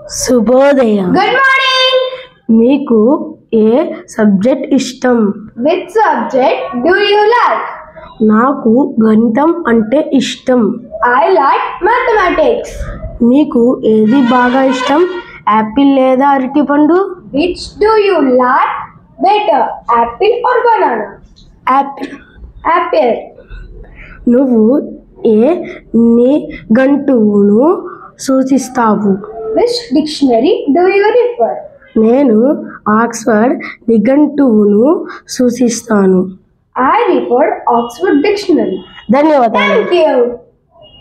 శుభోదయం Good morning. మీకు ఏ సబ్జెక్ట్ ఇష్టం Which subject do you like? నాకు గణితం అంటే ఇష్టం I like mathematics. మీకు ఏది బాగా ఇష్టం యాపిల్ లేదా అరటిపండు Which do you like better, apple or banana? Apple Apple. నువ్వు ఏ నిఘంటువును సూచిస్తావు Which dictionary do you refer? నేను ఆక్స్ఫర్డ్ నిఘంటువును సూచిస్తాను I refer Oxford Dictionary. ధన్యవాదాలు Thank you.